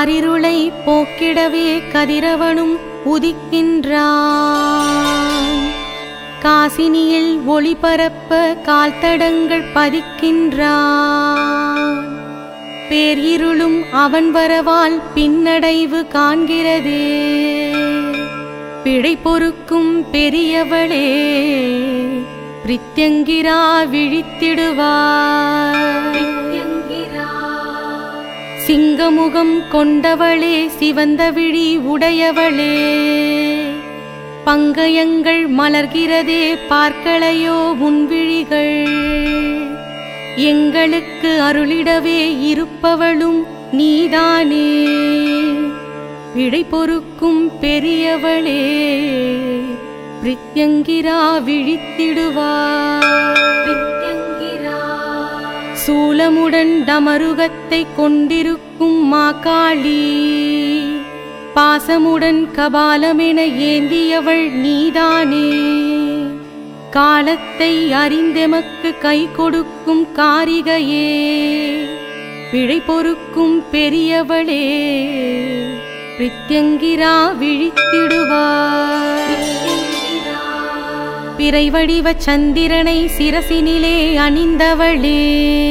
காரிருளை போக்கிடவே கதிரவனும் உதிக்கின்றான் காசினியில் ஒளிபரப்ப கால்தடங்கள் பதிக்கின்றான் பேரிருளும் அவன் வரவால் பின்னடைவு காண்கிறதே பிழை பொறுக்கும் பெரியவளே பிரித்யங்கிரா விழித்திடுவார் சிங்கமுகம் கொண்டவளே சிவந்த விழி உடையவளே பங்கயங்கள் மலர்கிறதே பார்க்களையோ உன்விழிகள் எங்களுக்கு அருளிடவே இருப்பவளும் நீதானே விடை பொறுக்கும் பெரியவளே பிரித்யங்கிரா விழித்திடுவார் சூலமுடன் டமருகத்தை கொண்டிருக்கும் மாகாளி பாசமுடன் கபாலமென ஏந்தியவள் நீதானே காலத்தை அறிந்தெமக்கு கை கொடுக்கும் காரிகையே பிழை பொறுக்கும் பெரியவளே பிரித்யங்கிரா விழித்திடுவார் பிறை வடிவ சந்திரனை சிரசினிலே அணிந்தவளே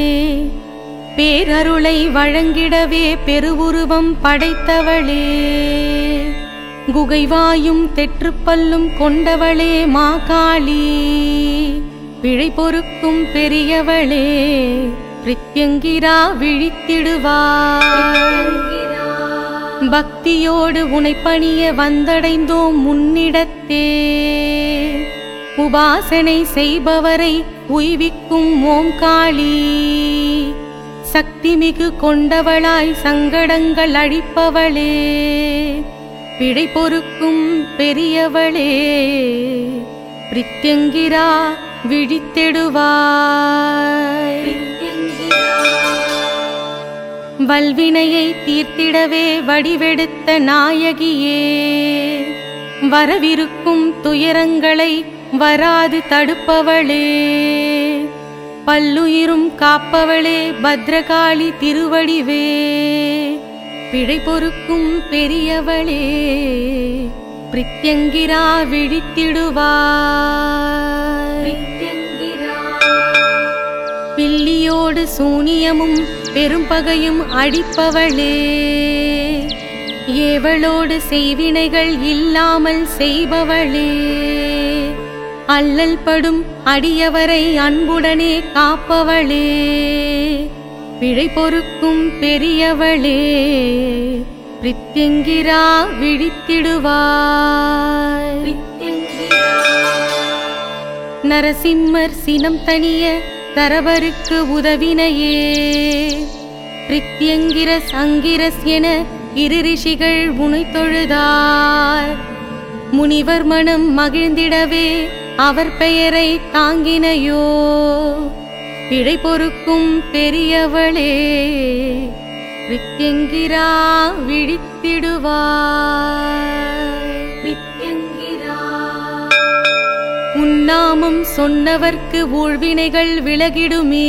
பேரருளை வழங்கிடவே பெருவுருவம் படைத்தவளே குகைவாயும் தெற்றுப்பல்லும் கொண்டவளே மாகாளி பிழை பொறுக்கும் பெரியவளே பிரித்யங்கிரா விழித்திடுவார் பக்தியோடு உனைப்பணிய வந்தடைந்தோம் முன்னிடத்தே உபாசனை செய்பவரை உய்விக்கும் ஓம்காளி சக்திமிகு கொண்டவளாய் சங்கடங்கள் அழிப்பவளே பிழை பொறுக்கும் பெரியவளே பிரித்யங்கிரா விழித்தெடுவாய் வல்வினையை தீர்த்திடவே வடிவெடுத்த நாயகியே வரவிருக்கும் துயரங்களை வராது தடுப்பவளே பல்லுயிரும் காப்பவளே பத்ரகாளி திருவடிவே பிழை பொறுக்கும் பெரியவளே பிரித்யங்கிரா விழித்திடுவாய் பில்லியோடு சூனியமும் பெரும்பகையும் அடிப்பவளே ஏவளோடு செய்வினைகள் இல்லாமல் செய்பவளே அல்லல் படும் அடியவரை அன்புடனே காப்பவளே பிழை பொறுக்கும் பெரியவளே பிரித்யங்கிரா விழித்திடுவாய் நரசிம்மர் சினம் தனிய தரவருக்கு உதவினையே பிரித்யங்கிரஸ் அங்கிரஸ் என இரு ரிஷிகள் உனை தொழுதார் முனிவர் மனம் மகிழ்ந்திடவே அவர் பெயரை தாங்கினையோ பிழை பொறுக்கும் பெரியவளே பிரித்யங்கிரா விழித்திடுவாய் உன்னாமம் சொன்னவர்க்கு ஊழ்வினைகள் விலகிடுமே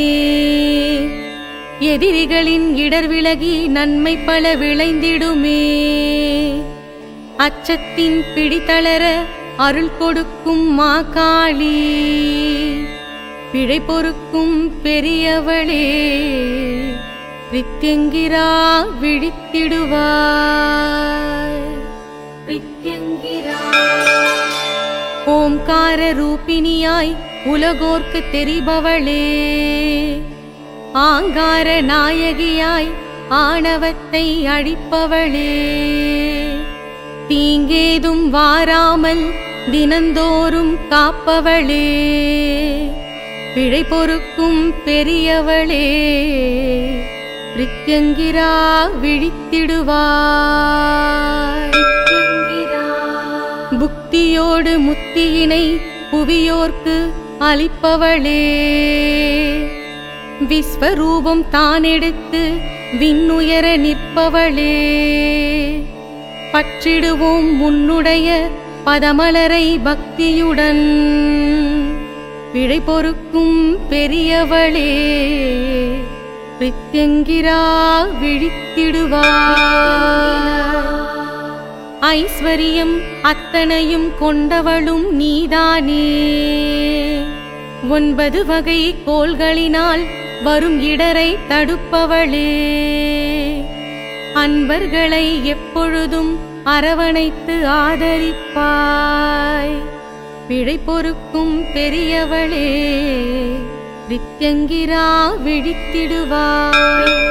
எதிரிகளின் இடர் விலகி நன்மை பல விளைந்திடுமே அச்சத்தின் பிடித்தளர அருள் கொடுக்கும் மாகாளி பிழை பொறுக்கும் பெரியவளே பிரித்யங்கிரா விழித்திடுவாய் ஓம்கார ரூபிணியாய் உலகோர்க்கு தெரிபவளே ஆங்கார நாயகியாய் ஆணவத்தை அழிப்பவளே தீங்கேதும் வாராமல் தினந்தோறும் காப்பவளே பிழை பொறுக்கும் பெரியவளே பிரித்யங்கிரா விழித்திடுவாய் புக்தியோடு முத்தியினை புவியோர்க்கு அளிப்பவளே விஸ்வரூபம் தானெடுத்து விண்ணுயர நிற்பவளே பற்றிடுவோம் உன்னுடைய பதமலரை பக்தியுடன் பிழை பொறுக்கும் பெரியவளே பிரித்யங்கிரா விழித்திடுவார் ஐஸ்வரியம் அத்தனையும் கொண்டவளும் நீதானே ஒன்பது வகை கோள்களினால் வரும் இடரை தடுப்பவளே அன்பர்களை எப்பொழுதும் அரவணைத்து ஆதரிப்பாய் பிழை பொறுக்கும் பெரியவளே வித்யங்கிரா விழித்திடுவாய்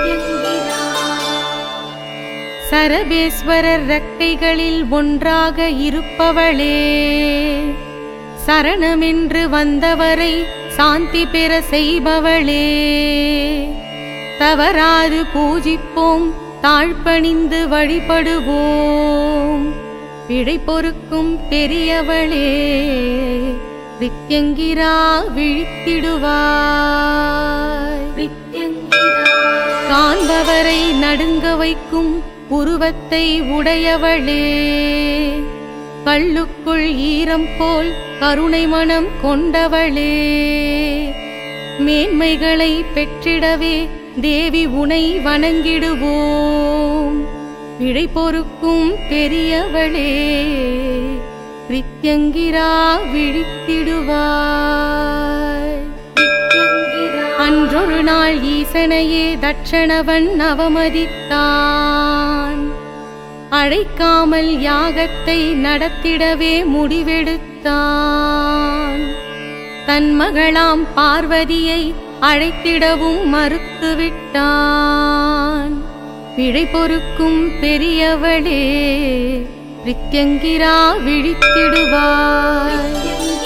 சரபேஸ்வரர் ரெக்கைகளில் ஒன்றாக இருப்பவளே சரணமென்று வந்தவரை சாந்தி பெற செய்பவளே தவறாது பூஜிப்போம் தாழ்பணிந்து வழிபடுவோம் பிழை பொறுக்கும் பெரியவளே வித்யங்கிரா விழித்திடுவாய் காண்பவரை நடுங்க வைக்கும் உருவத்தை உடையவளே கல்லுக்குள் ஈரம் போல் கருணை மனம் கொண்டவளே மேன்மைகளை பெற்றிடவே தேவி உனை வணங்கிடுவோம் பிழை பொறுக்கும் பெரியவளே வித்யங்கிரா விழித்திடுவாய் அன்றொரு நாள் ஈசனையே தட்சணவன் அவமதித்தான் அழைக்காமல் யாகத்தை நடத்திடவே முடிவெடுத்தான் தன் மகளாம் பார்வதியை அழைத்திடவும் மறுத்துவிட்டான் பிழை பொறுக்கும் பெரியவளே வித்யங்கிரா விழித்திடுவாய்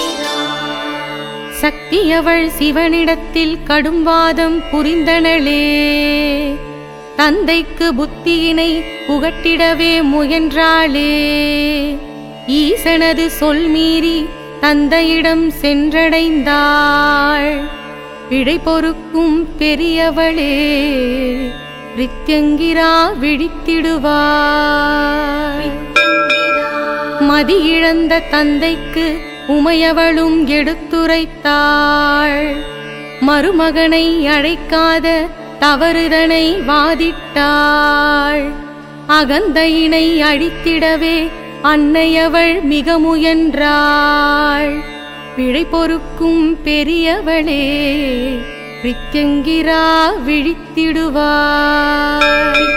சக்தியவள் சிவனிடத்தில் கடும் வாதம் புரிந்தனளே தந்தைக்கு புத்தியினை புகட்டிடவே முயன்றாளே ஈசனது சொல் மீறி தந்தையிடம் சென்றடைந்தாள் பிழை பொறுக்கும் பெரியவளே வித்யங்கிரா விழித்திடுவாய் மதி இழந்த தந்தைக்கு உமையவளும் எடுத்துரைத்தாள் மருமகனை அழைக்காத தவறுதனை வாதிட்டாள் அகந்தையினை அழித்திடவே அன்னையவள் மிக முயன்றாள் பிழை பொறுக்கும் பெரியவளே வித்யங்கிரா விழித்திடுவாய்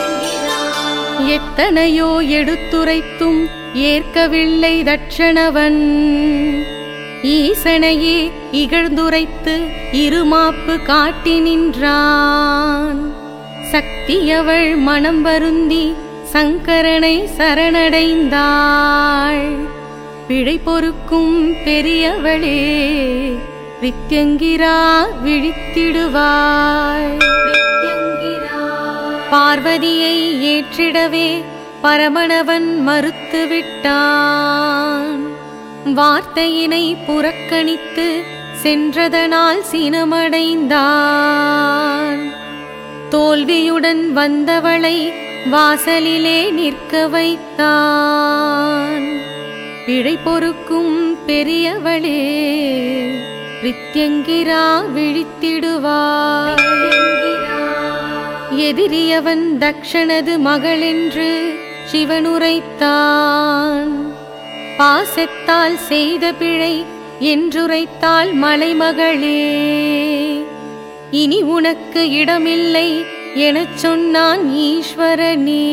எத்தனையோ எடுத்துரைத்தும் ஏற்கவில்லை தட்சணவன் ஈசனையே இகழ்ந்துரைத்து இருமாப்பு காட்டி நின்றான் சக்தியவள் மனம் வருந்தி சங்கரனை சரணடைந்தாள் பிழை பொறுக்கும் பெரியவளே வித்யங்கிரா விழித்திடுவாய் பார்வதியை ஏற்றிடவே பரமணவன் மறுத்துவிட்டான் வார்த்தையினை புறக்கணித்து சென்றதனால் சினமடைந்தான் தோல்வியுடன் வந்தவளை வாசலிலே நிற்க வைத்தான் பிழை பொறுக்கும் பெரியவளே வித்யங்கிரா விழித்திடுவாய் எதிரியவன் தக்ஷனது மகளென்று சிவனுரைத்தான் பாசத்தால் செய்த பிழை என்றுரைத்தாள் மலைமகளே இனி உனக்கு இடமில்லை எனச் சொன்னான் ஈஸ்வரனே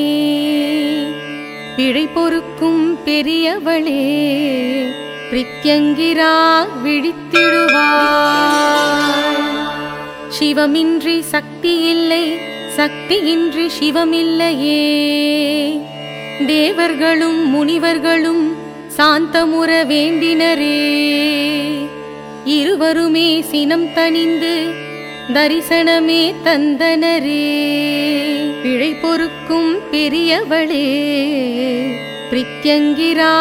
பிழை பொறுக்கும் பெரியவளே பிரித்யங்கிரா விழித்திடுவாய் சிவமின்றி சக்தி இல்லை சக்தியின்றி சிவமில்லையே தேவர்களும் முனிவர்களும் சாந்தமுற வேண்டினரே இருவருமே சினம் தணிந்து தரிசனமே தந்தனரே பிழை பொறுக்கும் பெரியவளே பிரித்யங்கிரா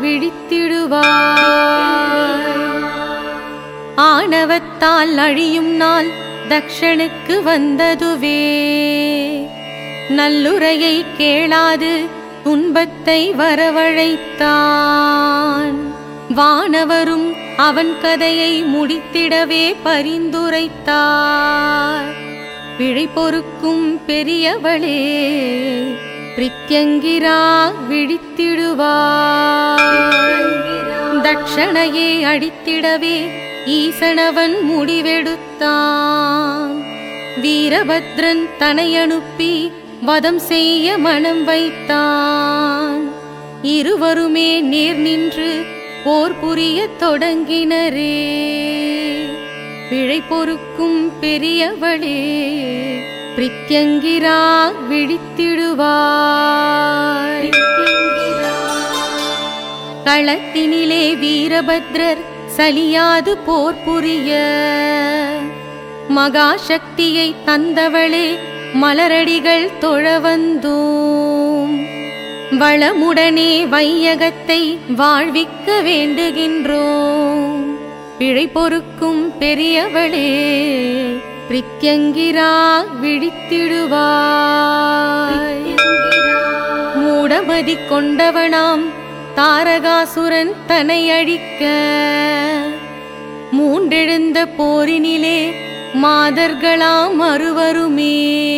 விழித்திடுவாய் ஆணவத்தால் அழியும் நாள் தக்ஷனுக்கு வந்ததுவே நல்லுரையை கேளாது துன்பத்தை வரவழைத்தான் வானவரும் அவன் கதையை முடித்திடவே பரிந்துரைத்தார் பிழை பொறுக்கும் பெரியவளே பிரித்யங்கிரா விழித்திடுவாய் தட்சணையே அடித்திடவே ஈசனவன் முடிவெடுத்தான் வீரபத்ரன் தனை அனுப்பி வதம் செய்ய மனம் வைத்தான் இருவருமே நேர் நின்று போர் புரியத் தொடங்கினரே பிழை பொறுக்கும் பெரியவளே பிரித்யங்கிரா விழித்திடுவாய் களத்தினிலே வீரபத்ரர் சலியாது போர் புரிய மகாசக்தியை தந்தவளே மலரடிகள் தொழ வந்தோம் வளமுடனே வையகத்தை வாழ்விக்க வேண்டுகின்றோம் பிழை பொறுக்கும் பெரியவளே பிரித்யங்கிரா விழித்திடுவாய் மூடமதி கொண்டவனாம் தாரகாசுரன் தன்னை அழிக்க மூண்டெழுந்த போரினிலே மாதர்களாம் அறுவருமே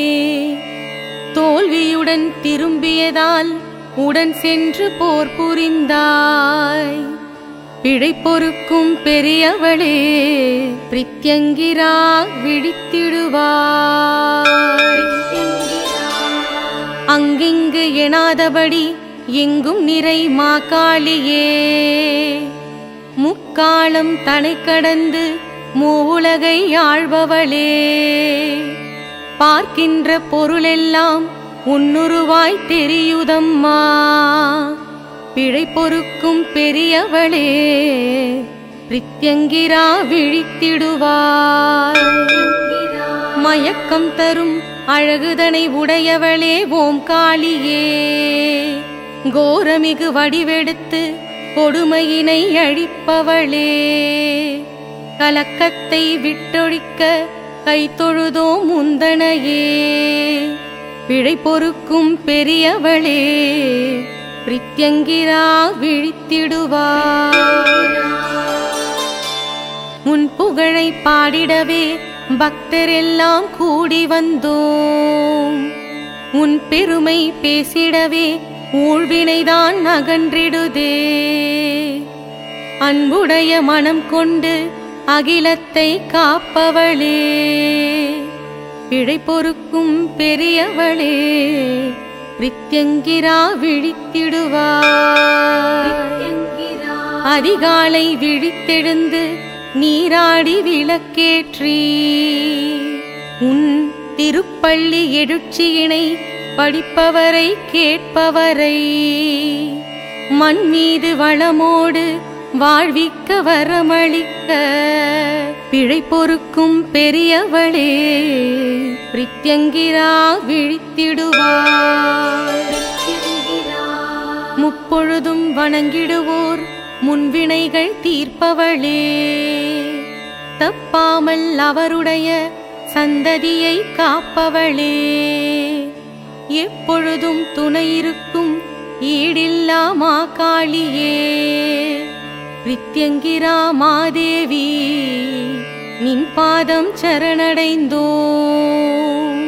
தோல்வியுடன் திரும்பியதால் உடன் சென்று போர் புரிந்தாய் பிழை பொறுக்கும் பெரியவளே பிரித்யங்கிரா விழித்திடுவாய் அங்கிங்கு எனாதபடி எங்கும் நிறை மாகாளியே முக்காலம் தனை கடந்து மூவுலகை ஆழ்பவளே பார்க்கின்ற பொருளெல்லாம் உன்னுருவாய் தெரியுதம்மா பிழை பொறுக்கும் பெரியவளே பிரித்யங்கிரா விழித்திடுவாய் மயக்கம் தரும் அழகுதனை உடையவளே ஓம் காளியே கோரமிகு வடிவெடுத்து கொடுமையினை அழிப்பவளே கலக்கத்தை விட்டொழிக்க கை தொழுதோம் முந்தனையே பிழை பொறுக்கும் பெரியவளே பிரித்யங்கிரா விழித்திடுவாய் உன் புகழை பாடிடவே பக்தரெல்லாம் கூடி வந்தோம் உன் பெருமை பேசிடவே ஊழ்வினைதான் அகன்றிடுதே அன்புடைய மனம் கொண்டு அகிலத்தை காப்பவளே பிழை பொறுக்கும் பெரியவளே பிரித்யங்கிரா விழித்திடுவாய் அதிகாலை விழித்தெழுந்து நீராடி விளக்கேற்றி உன் திருப்பள்ளி எழுச்சியினை படிப்பவரை கேட்பவரை மண் மீது வளமோடு வாழ்விக்க வரமளிக்க பிழை பொறுக்கும் பெரியவளே பிரித்யங்கிரா விழித்திடுவாய் முப்பொழுதும் வணங்கிடுவோர் முன்வினைகள் தீர்ப்பவளே தப்பாமல் அவருடைய சந்ததியை காப்பவளே எப்பொழுதும் துணை இருக்கும் ஈடில்லா மாகாளியே பிரித்யங்கிரா மாதேவி நின் பாதம் சரணடைந்தோம்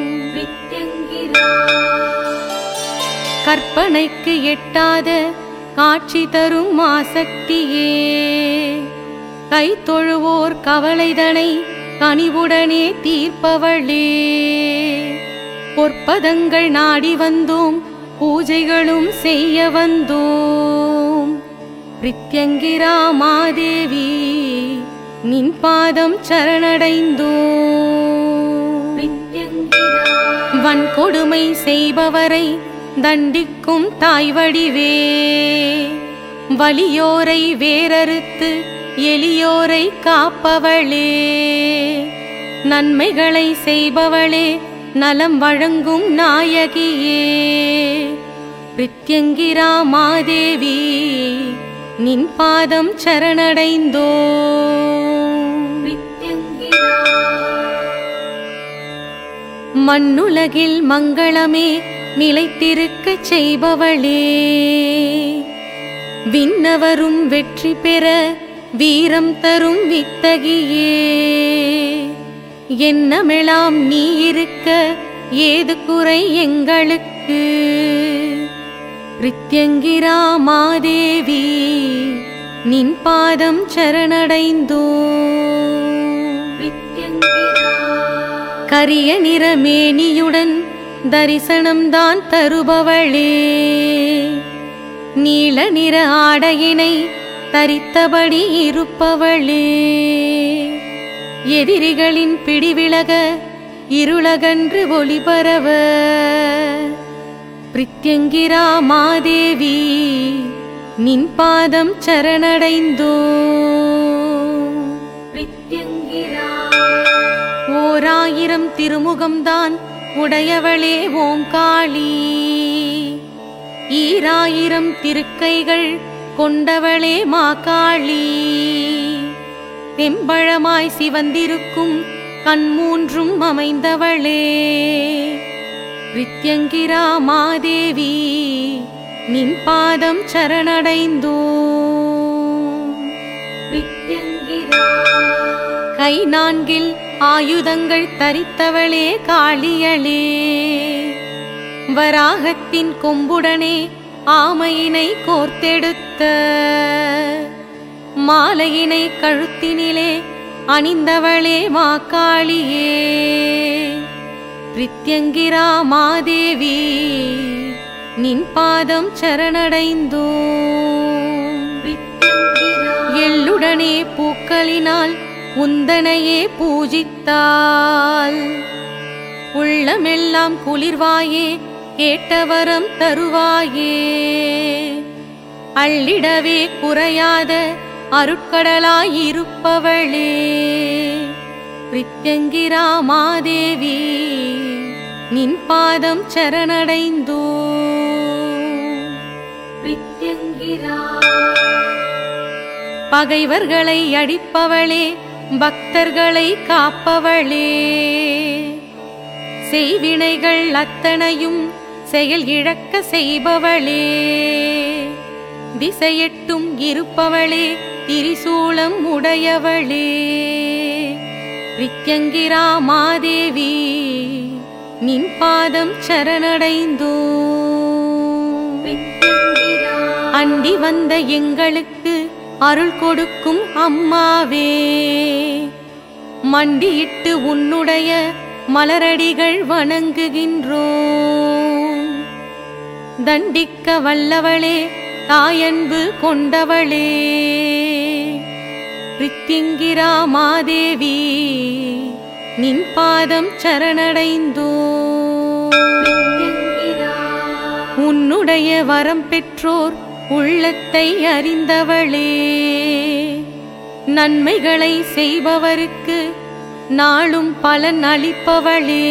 கற்பனைக்கு எட்டாத காட்சி தரும் ஆசக்தியே கை தொழுவோர் கவலைதனை கனிவுடனே தீர்ப்பவளே பொற்பதங்கள் நாடி வந்தோம் பூஜைகளும் செய்ய வந்தோம் பிரித்யங்கிரா மாதேவி நின் பாதம் சரணடைந்தோம் வன்கொடுமை செய்பவரை தண்டிக்கும் தாய் வடிவே வலியோரை வேரறுத்து எளியோரை காப்பவளே நன்மைகளை செய்பவளே நலம் வழங்கும் நாயகியே பிரித்யங்கிரா மாதேவி நின் பாதம் சரணடைந்தோ மண்ணுலகில் மங்களமே நிலைத்திருக்கச் செய்பவளே விண்ணவரும் வெற்றி பெற வீரம் தரும் வித்தகியே என்னமெல்லாம் நீ இருக்க ஏது குறை எங்களுக்கு பிரித்யங்கிரா மாதேவி நின் பாதம் சரணடைந்தோ கரிய நிறமேனியுடன் தரிசனம்தான் தருபவளே நீல நிற ஆடையினை தரித்தபடி இருப்பவளே எதிரிகளின் பிடிவிலக இருளகன்று ஒளிபரவ பிரித்யங்கிரா மாதேவி நின் பாதம் சரணடைந்தோ ஓராயிரம் திருமுகம்தான் உடையவளே ஓங்காளி ஈராயிரம் திருக்கைகள் கொண்டவளே மாகாளி தெம்பழமாய் சிவந்திருக்கும் கண்மூன்றும் அமைந்தவளே பிரித்யங்கிரா மாதேவி நின் பாதம் சரணடைந்தோ கை நான்கில் ஆயுதங்கள் தரித்தவளே காளியளே வராகத்தின் கொம்புடனே ஆமையினை கோர்த்தெடுத்த மாலையினை கழுத்தினிலே அணிந்தவளே மாக்காளியே பிரித்யங்கிரா மாதேவி நின் பாதம் சரணடைந்தோ எள்ளுடனே பூக்களினால் உந்தனையே பூஜித்தால் உள்ளமெல்லாம் குளிர்வாயே கேட்டவரம் தருவாயே அள்ளிடவே குறையாத அருட்கடலாயிருப்பவளே பிரித்யங்கிரா மாதேவி நின் பாதம் சரணடைந்தோ பகைவர்களை அடிப்பவளே பக்தர்களை காப்பவளே செய்வினைகள் அத்தனையும் செயல் இழக்க செய்பவளே திசையெட்டும் இருப்பவளே திரிசூலம் உடையவளே பிரித்யங்கிரா மாதேவி நின் பாதம் சரணடைந்தோ அண்டி வந்த எங்களுக்கு அருள் கொடுக்கும் அம்மாவே மண்டியிட்டு உன்னுடைய மலரடிகள் வணங்குகின்றோம் தண்டிக்க வல்லவளே தாயன்பு கொண்டவளே பிரித்திங்கிரா மாதேவி நின் பாதம் சரணடைந்தோ உன்னுடைய வரம் பெற்றோர் உள்ளத்தை அறிந்தவளே நன்மைகளை செய்பவருக்கு நாளும் பலன் அளிப்பவளே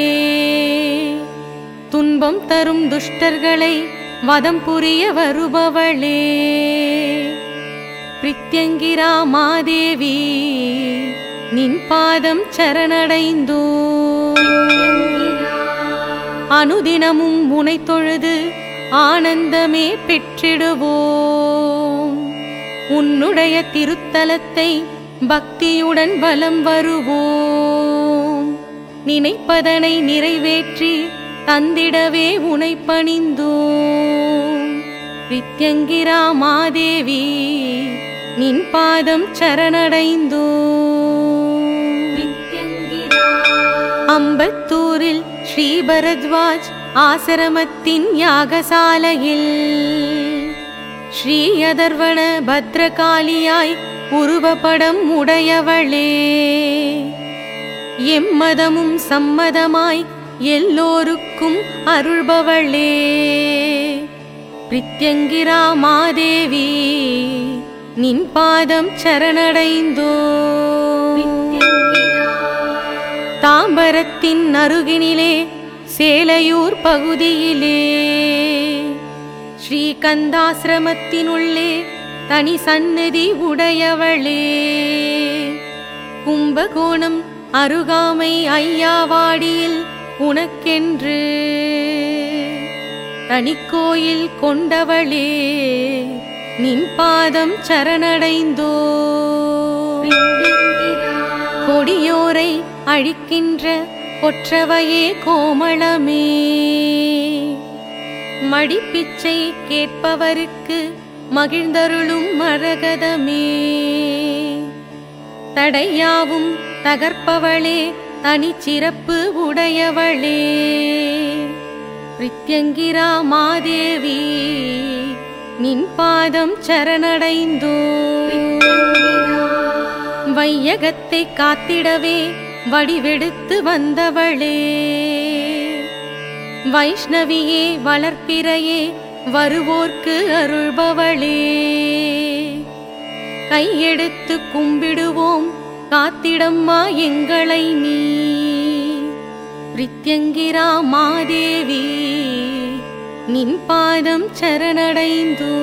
துன்பம் தரும் துஷ்டர்களை வதம் புரிய வருபவளே பிரித்யங்கிரா மாதேவி நின் பாதம் சரணடைந்தோ அனுதினமும் முனை தொழுது ஆனந்தமே பெற்றிடுவோம் உன்னுடைய திருத்தலத்தை பக்தியுடன் வலம் வருவோம் நினைப்பதனை நிறைவேற்றி தந்திடவே உனை பணிந்தோம் பிரித்யங்கிரா மாதேவி நின் பாதம் சரணடைந்தோ அம்பத்தூரில் ஸ்ரீ பரத்வாஜ் ஆசிரமத்தின் யாகசாலையில் ஸ்ரீ அதர்வண பத்ரகாளியாய் உருவப்படம் உடையவளே எம்மதமும் சம்மதமாய் எல்லோருக்கும் அருள்பவளே பிரித்யங்கிரா மாதேவி நின் பாதம் சரணடைந்தோ தாம்பரத்தின் அருகினிலே சேலையூர் பகுதியிலே ஸ்ரீகந்தாசிரமத்தினுள்ளே தனி சந்நிதி உடையவளே கும்பகோணம் அருகாமை ஐயாவாடியில் உனக்கென்று தனிக்கோயில் கொண்டவளே நின் பாதம் சரணடைந்தோ கொடியோரை அழிக்கின்ற கொற்றவையே கோமளமே மடிப்பிச்சை கேட்பவருக்கு மகிழ்ந்தருளும் மரகதமே தடையாவும் தகர்ப்பவளே தனிச்சிறப்பு உடையவளே பிரித்யங்கிரா மாதேவி நின் பாதம் சரணடைந்தோ வையகத்தை காத்திடவே வடிவெடுத்து வந்தவளே வைஷ்ணவியே வளர்ப்பிறையே வருவோர்க்கு அருள்பவளே கையெடுத்து கும்பிடுவோம் காத்திடம்மா எங்களை நீ பிரித்யங்கிரா மாதேவி நின் பாதம் சரணடைந்தோ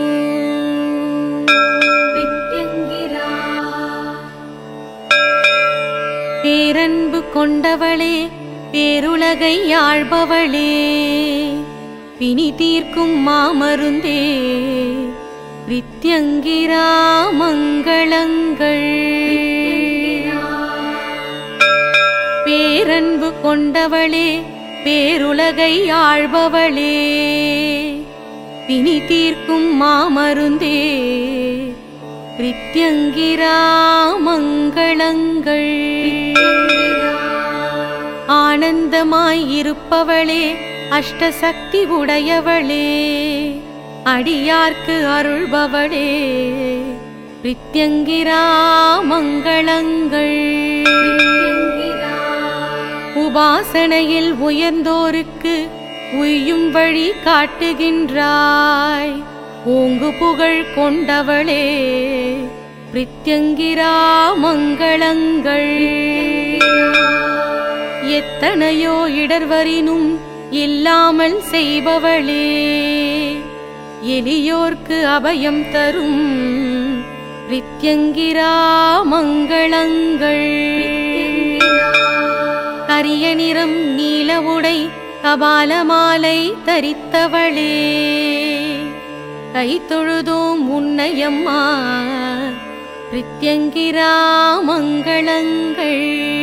பிரித்யங்கிரா பேரன்பு கொண்டவளே பேருலகை ஆள்பவளே பிணி தீர்க்கும் மாமருந்தே பிரித்யங்கிரா மங்களங்கள் பேரன்பு கொண்டவளே பேருலகை ஆள்பவளே பிணி தீர்க்கும் மாமருந்தே பிரித்யங்கிரா மங்களங்கள் ஆனந்தமாய் இருப்பவளே அஷ்டசக்தி உடையவளே அடியார்க்கு அருள்பவளே பிரித்யங்கிரா மங்களங்கள் உபாசனையில் உயர்ந்தோருக்கு உய்யும் வழி காட்டுகின்றாய் ஓங்கு புகழ் கொண்டவளே பிரித்யங்கிரா மங்களங்கள் எத்தனையோ இடர்வரினும் இல்லாமல் செய்பவளே எளியோர்க்கு அபயம் தரும் பிரித்யங்கிரா மங்களங்கள் கரிய நிறம் நீல உடை கபால மாலை தரித்தவளே கை தொழுதோம் உன்னையம்மா பிரித்யங்கிரா மங்களங்கள்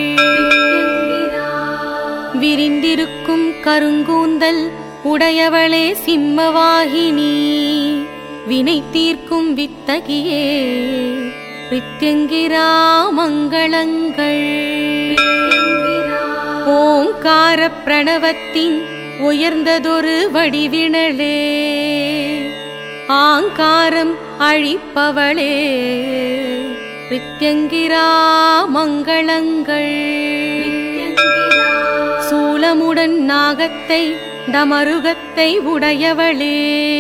விரிந்திருக்கும் கருங்கூந்தல் உடையவளே சிம்மவாகினி வினை தீர்க்கும் வித்தகியே பிரித்யங்கிரா மங்களங்கள் ஓங்கார பிரணவத்தின் உயர்ந்ததொரு வடிவினளே ஆங்காரம் அழிப்பவளே பிரித்யங்கிரா மங்களங்கள் சூலமுடன் நாகத்தை டமருகத்தை உடையவளே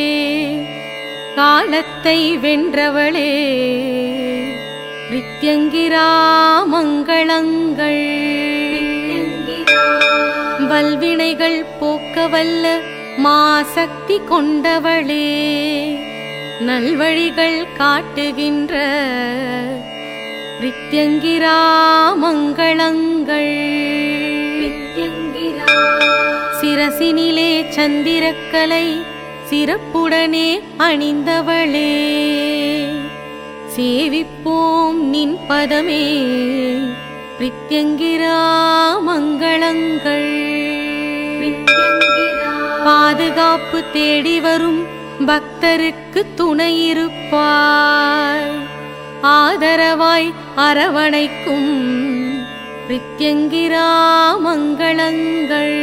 காலத்தை வென்றவளே பிரித்யங்கிரா மங்களங்கள் வல்வினைகள் போக்கவல்ல மாசக்தி கொண்டவளே நல்வழிகள் காட்டுகின்ற பிரித்யங்கிரா மங்களங்கள் சிரசினிலே சந்திரக்கலை சிறப்புடனே அணிந்தவளே சேவிப்போம் நின் பதமே பிரித்யங்கிரா மங்களங்கள் பாதுகாப்பு தேடி வரும் பக்தருக்கு துணை இருப்பாய் ஆதரவாய் அரவணைக்கும் பிரித்யங்கிரா மங்களங்கள்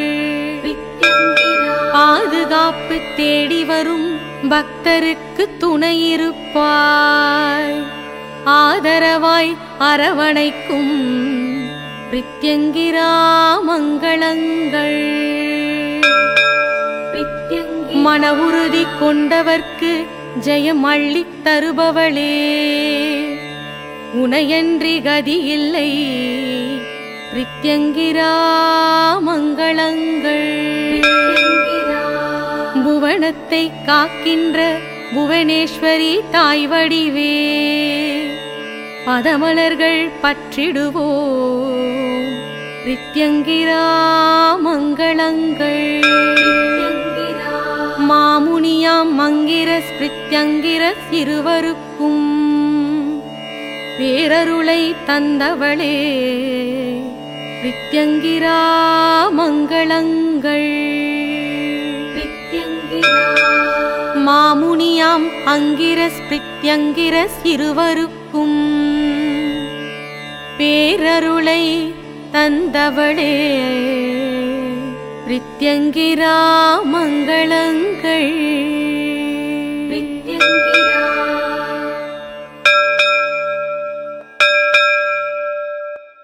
பாதுகாப்பு தேடி வரும் பக்தருக்கு துணை இருப்பாய் ஆதரவாய் அரவணைக்கும் பிரித்யங்கிரா மங்களங்கள் மன உறுதி கொண்டவர்க்கு ஜெயம் அள்ளித் தருபவளே உனையன்றி கதி இல்லை பிரித்யங்கிரா மங்களங்கள் புவனத்தை காக்கின்ற புவனேஸ்வரி தாய் வடிவே பதமலர்கள் பற்றிடுவோம் பிரித்யங்கிரா மங்களங்கள் மாமுனியாம் மங்கிரஸ் பிரித்யங்கிரஸ் இருவருக்கும் பேரருளை தந்தவளே பிரித்யங்கிரா மங்களங்கள் மாமுனியாம் அங்கிரஸ் பிரித்யங்கிரஸ் இருவருக்கும் பேரருளை தந்தவளே பிரித்யங்கிரா மங்களங்கள்